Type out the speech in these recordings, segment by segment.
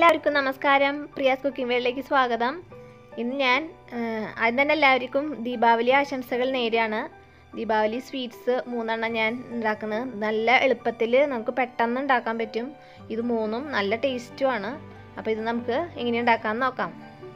എല്ലാവർക്കും നമസ്കാരം പ്രിയാസ് കുക്കിംഗ് വേളിലേക്ക് സ്വാഗതം ഇന്ന് ഞാൻ ആദ്യം തന്നെ എല്ലാവർക്കും ദീപാവലി ആശംസകൾ നേരെയാണ് ദീപാവലി സ്വീറ്റ്സ് മൂന്നെണ്ണം ഞാൻ ഉണ്ടാക്കുന്നത് നല്ല എളുപ്പത്തിൽ നമുക്ക് പെട്ടെന്ന് ഉണ്ടാക്കാൻ പറ്റും ഇത് മൂന്നും നല്ല ടേസ്റ്റുമാണ് അപ്പോൾ ഇത് നമുക്ക് എങ്ങനെ ഉണ്ടാക്കാമെന്ന് നോക്കാം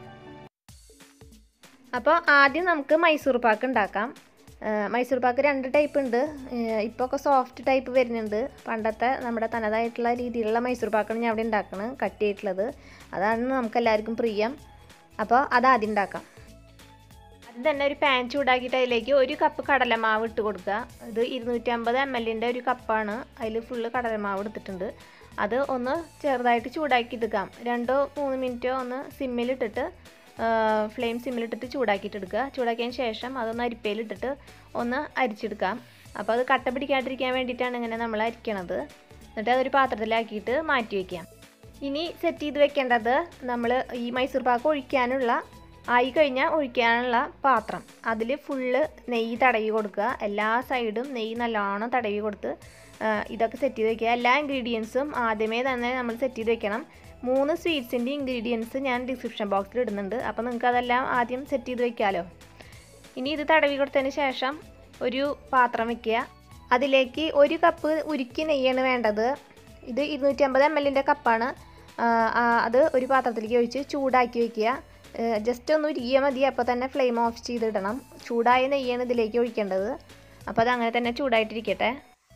അപ്പോൾ ആദ്യം നമുക്ക് മൈസൂർ പാക്ക് ഉണ്ടാക്കാം മൈസൂർ പാക്ക് രണ്ട് ടൈപ്പ് ഉണ്ട് ഇപ്പോൾ ഒക്കെ സോഫ്റ്റ് ടൈപ്പ് വരുന്നുണ്ട് പണ്ടത്തെ നമ്മുടെ തനതായിട്ടുള്ള രീതിയിലുള്ള മൈസൂർ പാക്കാണ് ഞാൻ അവിടെ ഉണ്ടാക്കുന്നത് കട്ട് ചെയ്തിട്ടുള്ളത് അതാണ് നമുക്ക് എല്ലാവർക്കും പ്രിയം അപ്പോൾ അത് ആദ്യം ഉണ്ടാക്കാം ആദ്യം തന്നെ ഒരു പാൻ ചൂടാക്കിയിട്ട് അതിലേക്ക് ഒരു കപ്പ് കടലമാവ് ഇട്ട് കൊടുക്കുക ഇത് ഇരുന്നൂറ്റമ്പത് എം എല്ലിൻ്റെ ഒരു കപ്പാണ് അതിൽ ഫുള്ള് കടലമാവ് എടുത്തിട്ടുണ്ട് അത് ഒന്ന് ചെറുതായിട്ട് ചൂടാക്കി എടുക്കാം രണ്ടോ മൂന്ന് മിനിറ്റോ ഒന്ന് സിമ്മിലിട്ടിട്ട് ഫ്ലെയിം സിമ്മിലിട്ടിട്ട് ചൂടാക്കിയിട്ട് എടുക്കുക ചൂടാക്കിയതിന് ശേഷം അതൊന്ന് അരിപ്പയിലിട്ടിട്ട് ഒന്ന് അരിച്ചെടുക്കാം അപ്പോൾ അത് കട്ട പിടിക്കാണ്ടിരിക്കാൻ വേണ്ടിയിട്ടാണ് ഇങ്ങനെ നമ്മൾ അരിക്കണത് എന്നിട്ട് അതൊരു പാത്രത്തിലാക്കിയിട്ട് മാറ്റി വയ്ക്കാം ഇനി സെറ്റ് ചെയ്ത് വെക്കേണ്ടത് നമ്മൾ ഈ മൈസൂർ പാക്ക് ഒഴിക്കാനുള്ള ആയി കഴിഞ്ഞാൽ ഒഴിക്കാനുള്ള പാത്രം അതിൽ ഫുള്ള് നെയ്യ് തടവി കൊടുക്കുക എല്ലാ സൈഡും നെയ്യ് നല്ലോണം തടവി കൊടുത്ത് ഇതൊക്കെ സെറ്റ് ചെയ്ത് വെക്കുക എല്ലാ ഇൻഗ്രീഡിയൻസും ആദ്യമേ തന്നെ നമ്മൾ സെറ്റ് ചെയ്ത് വെക്കണം മൂന്ന് സ്വീറ്റ്സിൻ്റെ ഇൻഗ്രീഡിയൻസ് ഞാൻ ഡിസ്ക്രിപ്ഷൻ ബോക്സിൽ ഇടുന്നുണ്ട് അപ്പോൾ നിങ്ങൾക്ക് അതെല്ലാം ആദ്യം സെറ്റ് ചെയ്ത് വെക്കാമല്ലോ ഇനി ഇത് തടവി കൊടുത്തതിന് ശേഷം ഒരു പാത്രം വെക്കുക അതിലേക്ക് ഒരു കപ്പ് ഉരുക്കി നെയ്യാണ് വേണ്ടത് ഇത് ഇരുന്നൂറ്റി അമ്പത് എം എല്ലിൻ്റെ കപ്പാണ് അത് ഒരു പാത്രത്തിലേക്ക് ഒഴിച്ച് ചൂടാക്കി വെക്കുക ജസ്റ്റ് ഒന്ന് ഉരുകിയാൽ മതി അപ്പോൾ തന്നെ ഫ്ലെയിം ഓഫ് ചെയ്തിടണം ചൂടായ നെയ്യാണ് ഇതിലേക്ക് ഒഴിക്കേണ്ടത് അപ്പോൾ അത് അങ്ങനെ തന്നെ ചൂടായിട്ടിരിക്കട്ടെ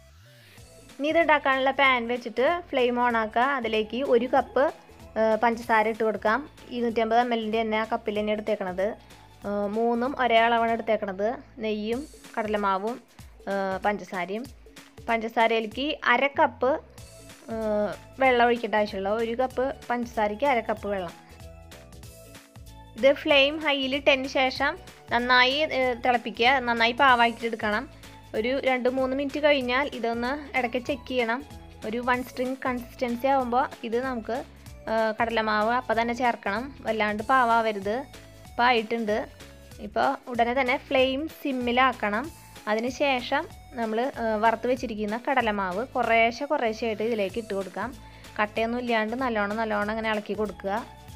ഇനി ഇത് ഉണ്ടാക്കാനുള്ള പാൻ വെച്ചിട്ട് ഫ്ലെയിം ഓൺ ആക്കുക അതിലേക്ക് ഒരു കപ്പ് പഞ്ചസാര ഇട്ട് കൊടുക്കാം ഇരുന്നൂറ്റമ്പത് എം എല്ലിൻ്റെ തന്നെ ആ കപ്പിൽ തന്നെ എടുത്തേക്കണത് മൂന്നും ഒരേ അളവാണ് എടുത്തേക്കണത് നെയ്യും കടലമാവും പഞ്ചസാരയും പഞ്ചസാരയിലേക്ക് അര കപ്പ് വെള്ളം ഒഴിക്കേണ്ട ആവശ്യമുള്ള ഒരു കപ്പ് പഞ്ചസാരയ്ക്ക് അര കപ്പ് വെള്ളം ഇത് ഫ്ലെയിം ഹൈയിൽ ഇട്ടതിന് ശേഷം നന്നായി തിളപ്പിക്കുക നന്നായി പാവാക്കിയിട്ട് എടുക്കണം ഒരു രണ്ട് മൂന്ന് മിനിറ്റ് കഴിഞ്ഞാൽ ഇതൊന്ന് ഇടയ്ക്ക് ചെക്ക് ചെയ്യണം ഒരു വൺ സ്ട്രിങ് കൺസിസ്റ്റൻസി ആകുമ്പോൾ ഇത് നമുക്ക് കടലമാവ് അപ്പം തന്നെ ചേർക്കണം വല്ലാണ്ട് പാവാവരുത് ഇപ്പോൾ ആയിട്ടുണ്ട് ഇപ്പോൾ ഉടനെ തന്നെ ഫ്ലെയിം സിമ്മിലാക്കണം അതിന് ശേഷം നമ്മൾ വറുത്ത് വെച്ചിരിക്കുന്ന കടലമാവ് കുറേശ്ശെ കുറേശ്ശെ ആയിട്ട് ഇതിലേക്ക് ഇട്ട് കൊടുക്കാം കട്ടയൊന്നും ഇല്ലാണ്ട് നല്ലോണം നല്ലോണം അങ്ങനെ ഇളക്കി കൊടുക്കുക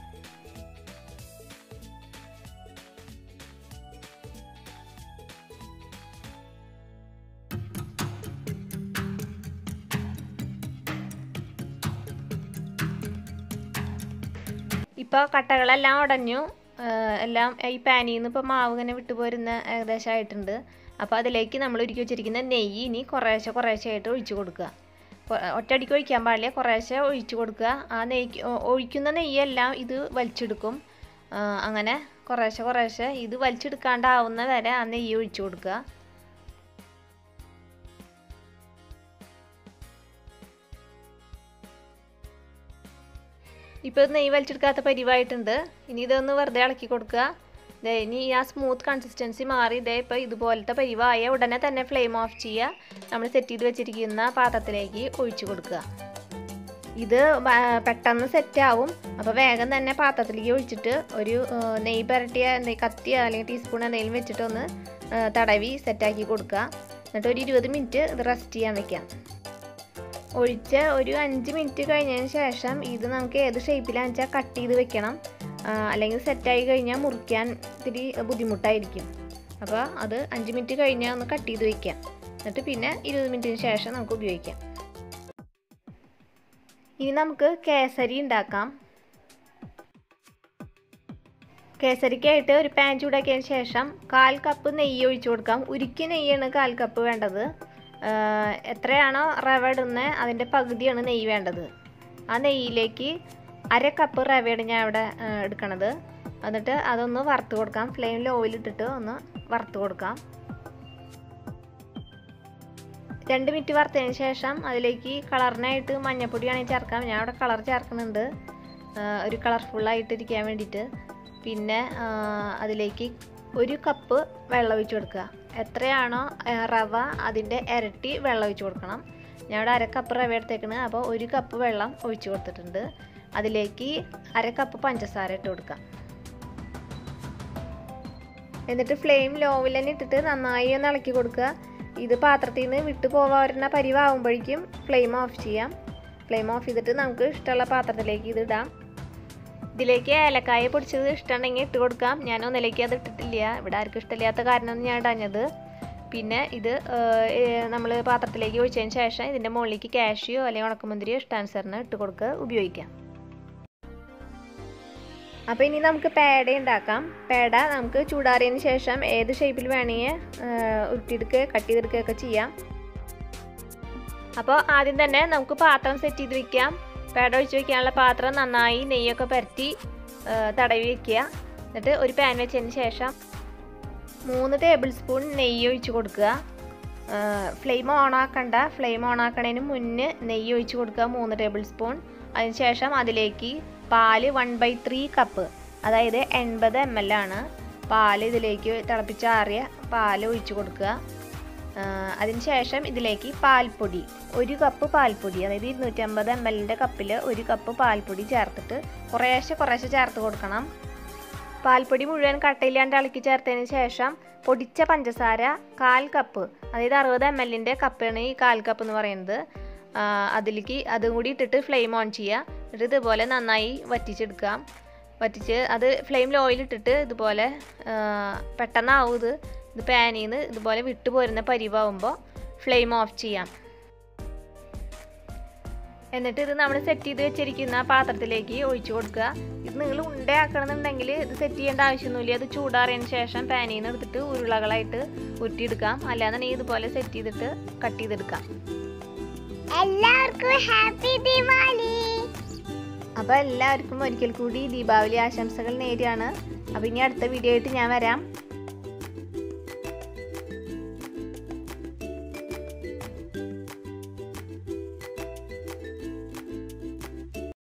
ഇപ്പോൾ കട്ടകളെല്ലാം ഉടഞ്ഞു എല്ലാം ഈ പാനിൽ നിന്ന് ഇപ്പോൾ മാവ് ഇങ്ങനെ വിട്ടു പോരുന്ന ഏകദേശം ആയിട്ടുണ്ട് അപ്പോൾ അതിലേക്ക് നമ്മൾ ഒരുക്കി വെച്ചിരിക്കുന്ന നെയ്യ് ഇനി കുറേശ്ശെ കുറേശ്ശെ ആയിട്ട് ഒഴിച്ചു കൊടുക്കുക ഒറ്റയടിക്ക് ഒഴിക്കാൻ പാടില്ല കുറേശ്ശെ ഒഴിച്ചു കൊടുക്കുക ആ നെയ്യ് ഒഴിക്കുന്ന നെയ്യെല്ലാം ഇത് വലിച്ചെടുക്കും അങ്ങനെ കുറേശ്ശെ കുറേശ്ശെ ഇത് വലിച്ചെടുക്കാണ്ടാവുന്ന വരെ ആ നെയ്യ് ഒഴിച്ചു കൊടുക്കുക ഇപ്പോൾ നെയ്യ് വലിച്ചെടുക്കാത്ത പരിവായിട്ടുണ്ട് ഇനി ഇതൊന്ന് വെറുതെ ഇളക്കി കൊടുക്കുക ദേ ഇനി ആ സ്മൂത്ത് കൺസിസ്റ്റൻസി മാറി ഇതേ ഇപ്പോൾ ഇതുപോലത്തെ പരിവായ ഉടനെ തന്നെ ഫ്ലെയിം ഓഫ് ചെയ്യുക നമ്മൾ സെറ്റ് ചെയ്ത് വെച്ചിരിക്കുന്ന പാത്രത്തിലേക്ക് ഒഴിച്ചു കൊടുക്കുക ഇത് പെട്ടെന്ന് സെറ്റ് ആവും അപ്പോൾ വേഗം തന്നെ പാത്രത്തിലേക്ക് ഒഴിച്ചിട്ട് ഒരു നെയ്യ് പുരട്ടിയ എന്തെങ്കിലും കത്തിയോ അല്ലെങ്കിൽ ടീസ്പൂൺ എന്തെങ്കിലും വെച്ചിട്ട് ഒന്ന് തടവി സെറ്റാക്കി കൊടുക്കുക എന്നിട്ട് ഒരു ഇരുപത് മിനിറ്റ് ഇത് റെസ്റ്റ് ചെയ്യാൻ വെക്കാം ഒഴിച്ച് ഒരു അഞ്ച് മിനിറ്റ് കഴിഞ്ഞതിന് ശേഷം ഇത് നമുക്ക് ഏത് ഷേപ്പിലാണെന്ന് വെച്ചാൽ കട്ട് ചെയ്ത് വെക്കണം അല്ലെങ്കിൽ സെറ്റായി കഴിഞ്ഞാൽ മുറിക്കാൻ ഇത്തിരി ബുദ്ധിമുട്ടായിരിക്കും അപ്പോൾ അത് അഞ്ച് മിനിറ്റ് കഴിഞ്ഞാൽ ഒന്ന് കട്ട് ചെയ്ത് വെക്കാം എന്നിട്ട് പിന്നെ ഇരുപത് മിനിറ്റിന് ശേഷം നമുക്ക് ഉപയോഗിക്കാം ഇനി നമുക്ക് കേസരി ഉണ്ടാക്കാം കേസരിക്കായിട്ട് ഒരു പാൻ ചൂടാക്കിയതിന് ശേഷം കാൽ കപ്പ് നെയ്യ് ഒഴിച്ചു കൊടുക്കാം ഉരുക്കി നെയ്യാണ് കാൽ കപ്പ് വേണ്ടത് എത്രയാണോ റവ ഇടുന്നത് അതിൻ്റെ പകുതിയാണ് നെയ്യ് വേണ്ടത് ആ നെയ്യിലേക്ക് അര കപ്പ് റവയാണ് ഞാൻ ഇവിടെ എടുക്കണത് എന്നിട്ട് അതൊന്ന് വറുത്ത് കൊടുക്കാം ഫ്ലെയിമിൽ ഓയിലിട്ടിട്ട് ഒന്ന് വറുത്ത് കൊടുക്കാം രണ്ട് മിനിറ്റ് വറുത്തതിന് ശേഷം അതിലേക്ക് കളറിനായിട്ട് മഞ്ഞപ്പൊടിയാണെങ്കിൽ ചേർക്കാം ഞാൻ അവിടെ കളർ ചേർക്കുന്നുണ്ട് ഒരു കളർഫുള്ളായിട്ട് ഇരിക്കാൻ വേണ്ടിയിട്ട് പിന്നെ അതിലേക്ക് ഒരു കപ്പ് വെള്ളം ഒഴിച്ച് കൊടുക്കുക എത്രയാണോ റവ അതിൻ്റെ ഇരട്ടി വെള്ളം ഒഴിച്ച് കൊടുക്കണം ഞാൻ ഇവിടെ അര കപ്പ് റവ എടുത്തേക്കുന്നത് അപ്പോൾ ഒരു കപ്പ് വെള്ളം ഒഴിച്ച് കൊടുത്തിട്ടുണ്ട് അതിലേക്ക് അര കപ്പ് പഞ്ചസാര ഇട്ട് കൊടുക്കാം എന്നിട്ട് ഫ്ലെയിം ലോവിൽ തന്നെ ഇട്ടിട്ട് നന്നായി ഒന്ന് ഇളക്കി കൊടുക്കുക ഇത് പാത്രത്തിൽ നിന്ന് വിട്ടു പോകാവുന്ന പരിവാകുമ്പോഴേക്കും ഫ്ലെയിം ഓഫ് ചെയ്യാം ഫ്ലെയിം ഓഫ് ചെയ്തിട്ട് നമുക്ക് ഇഷ്ടമുള്ള പാത്രത്തിലേക്ക് ഇത് ഇടാം ഇതിലേക്ക് ഏലക്കായ പൊടിച്ചത് ഇഷ്ടമുണ്ടെങ്കിൽ ഇട്ട് കൊടുക്കാം ഞാൻ ഒന്നിലേക്ക് അത് ഇട്ടിട്ടില്ല ഇവിടെ ആർക്കും ഇഷ്ടമില്ലാത്ത കാരണമാണ് ഞാൻ ഇടഞ്ഞത് പിന്നെ ഇത് നമ്മൾ പാത്രത്തിലേക്ക് ഒഴിച്ചതിന് ശേഷം ഇതിൻ്റെ മുകളിലേക്ക് കാഷ്യോ അല്ലെങ്കിൽ ഉണക്കമുന്തിരിയോ ഇഷ്ടാനുസരണം ഇട്ട് കൊടുക്കുക ഉപയോഗിക്കാം അപ്പോൾ ഇനി നമുക്ക് പേട ഉണ്ടാക്കാം പേട നമുക്ക് ചൂടാറിയതിന് ശേഷം ഏത് ഷേപ്പിൽ വേണമെങ്കിൽ ഉരുട്ടിയെടുക്കുക കട്ട് ചെയ്തെടുക്കുകയൊക്കെ ചെയ്യാം അപ്പോൾ ആദ്യം തന്നെ നമുക്ക് പാത്രം സെറ്റ് ചെയ്ത് വെക്കാം പേട ഒഴിച്ച് വെക്കാനുള്ള പാത്രം നന്നായി നെയ്യൊക്കെ പരത്തി തടവി വെക്കുക എന്നിട്ട് ഒരു പാൻ വെച്ചതിന് ശേഷം മൂന്ന് ടേബിൾ സ്പൂൺ നെയ്യ് ഒഴിച്ച് കൊടുക്കുക ഫ്ലെയിം ഓൺ ആക്കണ്ട ഫ്ലെയിം ഓൺ ആക്കണതിന് മുന്നേ നെയ്യ് ഒഴിച്ച് കൊടുക്കുക മൂന്ന് ടേബിൾ സ്പൂൺ അതിനുശേഷം അതിലേക്ക് പാല് വൺ ബൈ ത്രീ കപ്പ് അതായത് എൺപത് എം എൽ ആണ് പാല് ഇതിലേക്ക് തിളപ്പിച്ചാറിയ പാല് ഒഴിച്ച് കൊടുക്കുക അതിനുശേഷം ഇതിലേക്ക് പാൽപ്പൊടി ഒരു കപ്പ് പാൽപ്പൊടി അതായത് ഇരുന്നൂറ്റമ്പത് എം എല്ലിൻ്റെ കപ്പിൽ ഒരു കപ്പ് പാൽപ്പൊടി ചേർത്തിട്ട് കുറേശ്ശെ കുറേശ്ശെ ചേർത്ത് കൊടുക്കണം പാൽപ്പൊടി മുഴുവൻ കട്ടയില്ലാണ്ട് ഇളക്കി ചേർത്തതിന് ശേഷം പൊടിച്ച പഞ്ചസാര കാൽ കപ്പ് അതായത് അറുപത് എം എല്ലിൻ്റെ കപ്പാണ് ഈ കാൽ കപ്പ് എന്ന് പറയുന്നത് അതിലേക്ക് അതും കൂടി ഇട്ടിട്ട് ഫ്ലെയിം ഓൺ ചെയ്യുക എന്നിട്ട് ഇതുപോലെ നന്നായി വറ്റിച്ചെടുക്കാം വറ്റിച്ച് അത് ഫ്ലെയിമിൽ ഓയിലിട്ടിട്ട് ഇതുപോലെ പെട്ടെന്നാവും ഇത് ഇത് പാനിൽ നിന്ന് ഇതുപോലെ വിട്ടു പോരുന്ന പരിവാകുമ്പോൾ ഫ്ലെയിം ഓഫ് ചെയ്യാം എന്നിട്ട് ഇത് നമ്മൾ സെറ്റ് ചെയ്ത് വെച്ചിരിക്കുന്ന പാത്രത്തിലേക്ക് ഒഴിച്ചു കൊടുക്കുക ഇത് നിങ്ങൾ ഉണ്ടയാക്കണമെന്നുണ്ടെങ്കിൽ ഇത് സെറ്റ് ചെയ്യേണ്ട ആവശ്യമൊന്നുമില്ല അത് ചൂടാറിയതിന് ശേഷം പാനിൽ നിന്ന് എടുത്തിട്ട് ഉരുളകളായിട്ട് ഉരുട്ടിയെടുക്കാം അല്ലാന്നുണ്ടെങ്കിൽ ഇതുപോലെ സെറ്റ് ചെയ്തിട്ട് കട്ട് ചെയ്തെടുക്കാം എല്ലാവർക്കും ഹാപ്പി ദിവാലി അപ്പോൾ എല്ലാവർക്കും ഒരിക്കൽ കൂടി ദീപാവലി ആശംസകൾ നേടിയാണ് അപ്പോൾ ഇനി അടുത്ത വീഡിയോ ആയിട്ട് ഞാൻ വരാം